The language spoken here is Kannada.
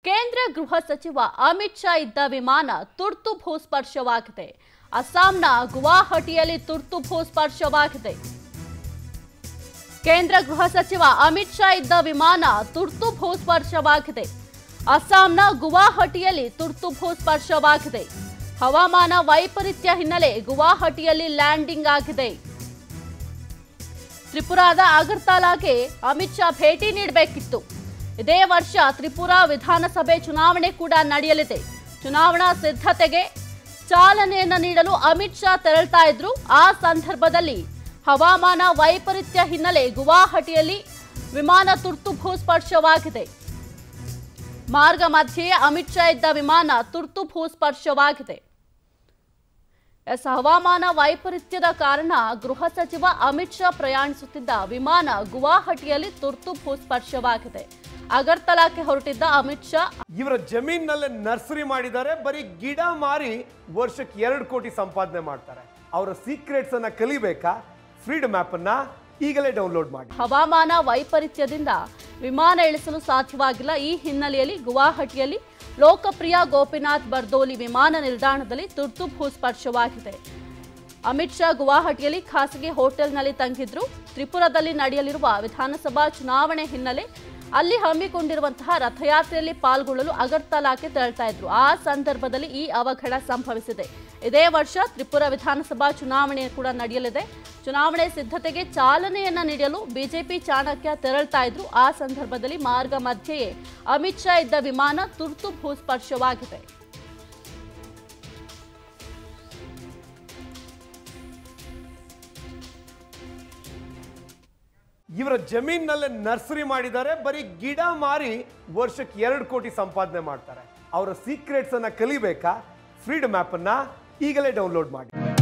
ಕೇಂದ್ರ ಗೃಹ ಸಚಿವ ಅಮಿತ್ ಶಾ ಇದ್ದ ವಿಮಾನ ತುರ್ತು ಭೂಸ್ಪರ್ಶವಾಗಿದೆ ಅಸ್ಸಾಂನ ಗುವಾಹಟಿಯಲ್ಲಿ ತುರ್ತು ಭೂಸ್ಪರ್ಶವಾಗಿದೆ ಕೇಂದ್ರ ಗೃಹ ಸಚಿವ ಅಮಿತ್ ಶಾ ಇದ್ದ ವಿಮಾನ ತುರ್ತು ಭೂಸ್ಪರ್ಶವಾಗಿದೆ ಅಸ್ಸಾಂನ ಗುವಾಹಟಿಯಲ್ಲಿ ತುರ್ತು ಭೂಸ್ಪರ್ಶವಾಗಿದೆ ಹವಾಮಾನ ವೈಪರೀತ್ಯ ಹಿನ್ನೆಲೆ ಗುವಾಹಟಿಯಲ್ಲಿ ಲ್ಯಾಂಡಿಂಗ್ ಆಗಿದೆ ತ್ರಿಪುರಾದ ಅಗರ್ತಲಾಗೆ ಅಮಿತ್ ಶಾ ಭೇಟಿ ನೀಡಬೇಕಿತ್ತು ಇದೇ ವರ್ಷ ತ್ರಿಪುರಾ ವಿಧಾನಸಭೆ ಚುನಾವಣೆ ಕೂಡ ನಡೆಯಲಿದೆ ಚುನಾವಣಾ ಸಿದ್ಧತೆಗೆ ಚಾಲನೆಯನ್ನ ನೀಡಲು ಅಮಿತ್ ಶಾ ತೆರಳ್ತಾ ಇದ್ರು ಆ ಸಂದರ್ಭದಲ್ಲಿ ಹವಾಮಾನ ವೈಪರೀತ್ಯ ಹಿನ್ನೆಲೆ ಗುವಾಹಟಿಯಲ್ಲಿ ವಿಮಾನ ತುರ್ತು ಭೂಸ್ಪರ್ಶವಾಗಿದೆ ಮಾರ್ಗ ಮಧ್ಯೆಯೇ ಅಮಿತ್ ಶಾ ಇದ್ದ ವಿಮಾನ ತುರ್ತು ಭೂಸ್ಪರ್ಶವಾಗಿದೆ ಎಸ್ ಹವಾಮಾನ ವೈಪರೀತ್ಯದ ಕಾರಣ ಗೃಹ ಸಚಿವ ಅಮಿತ್ ಶಾ ಪ್ರಯಾಣಿಸುತ್ತಿದ್ದ ವಿಮಾನ ಗುವಾಹಟಿಯಲ್ಲಿ ತುರ್ತು ಭೂಸ್ಪರ್ಶವಾಗಿದೆ ಅಗರ್ತಲಾಕ್ಕೆ ಹೊರಟಿದ್ದ ಅಮಿತ್ ಶಾ ಇವರ ಜಮೀನಲ್ಲೇ ನರ್ಸರಿ ಮಾಡಿದ್ದಾರೆ ಬರೀ ಗಿಡ ಮಾರಿ ವರ್ಷಕ್ಕೆ ಎರಡು ಕೋಟಿ ಸಂಪಾದನೆ ಮಾಡ್ತಾರೆ ಅವರ ಸೀಕ್ರೆಟ್ಸ್ ಅನ್ನ ಕಲಿಬೇಕಾ ಫ್ರೀಡಮ್ ಆಪ್ ಅನ್ನ ಈಗಲೇ ಡೌನ್ಲೋಡ್ ಮಾಡಿ ಹವಾಮಾನ ವೈಪರೀತ್ಯದಿಂದ ವಿಮಾನ ಇಳಿಸಲು ಸಾಧ್ಯವಾಗಿಲ್ಲ ಈ ಹಿನ್ನೆಲೆಯಲ್ಲಿ ಗುವಾಹಟಿಯಲ್ಲಿ ಲೋಕಪ್ರಿಯ ಗೋಪಿನಾಥ್ ಬರ್ದೋಲಿ ವಿಮಾನ ನಿಲ್ದಾಣದಲ್ಲಿ ತುರ್ತು ಭೂಸ್ಪರ್ಶವಾಗಿದೆ ಅಮಿತ್ ಶಾ ಗುವಾಹಟಿಯಲ್ಲಿ ಖಾಸಗಿ ಹೋಟೆಲ್ನಲ್ಲಿ ತಂಗಿದ್ರು ತ್ರಿಪುರದಲ್ಲಿ ನಡೆಯಲಿರುವ ವಿಧಾನಸಭಾ ಚುನಾವಣೆ ಹಿನ್ನೆಲೆ ಅಲ್ಲಿ ಹಮ್ಮಿಕೊಂಡಿರುವಂತಹ ರಥಯಾತ್ರೆಯಲ್ಲಿ ಪಾಲ್ಗೊಳ್ಳಲು ಅಗರ್ತಲಾಕ್ಕೆ ತೆರಳ್ತಾ ಇದ್ರು ಆ ಸಂದರ್ಭದಲ್ಲಿ ಈ ಅವಘಡ ಸಂಭವಿಸಿದೆ ಇದೇ ವರ್ಷ ತ್ರಿಪುರ ವಿಧಾನಸಭಾ ಚುನಾವಣೆ ಕೂಡ ನಡೆಯಲಿದೆ ಚುನಾವಣೆ ಸಿದ್ಧತೆಗೆ ಚಾಲನೆಯನ್ನ ನೀಡಲು ಬಿಜೆಪಿ ಚಾಣಕ್ಯ ತೆರಳ್ತಾ ಇದ್ರು ಆ ಸಂದರ್ಭದಲ್ಲಿ ಮಾರ್ಗ ಮಧ್ಯೆಯೇ ಅಮಿತ್ ಶಾ ಇದ್ದ ವಿಮಾನ ತುರ್ತು ಭೂಸ್ಪರ್ಶವಾಗಿದೆ ಇವರ ಜಮೀನಲ್ಲೇ ನರ್ಸರಿ ಮಾಡಿದ್ದಾರೆ ಬರೀ ಗಿಡ ಮಾರಿ ವರ್ಷಕ್ಕೆ ಎರಡು ಕೋಟಿ ಸಂಪಾದನೆ ಮಾಡ್ತಾರೆ ಅವರ ಸೀಕ್ರೆಟ್ಸ್ ಅನ್ನ ಕಲಿಬೇಕಾ ಫ್ರೀಡಮ್ ಆಪ್ ಅನ್ನ ಈಗಲೇ ಡೌನ್ಲೋಡ್ ಮಾಡಿ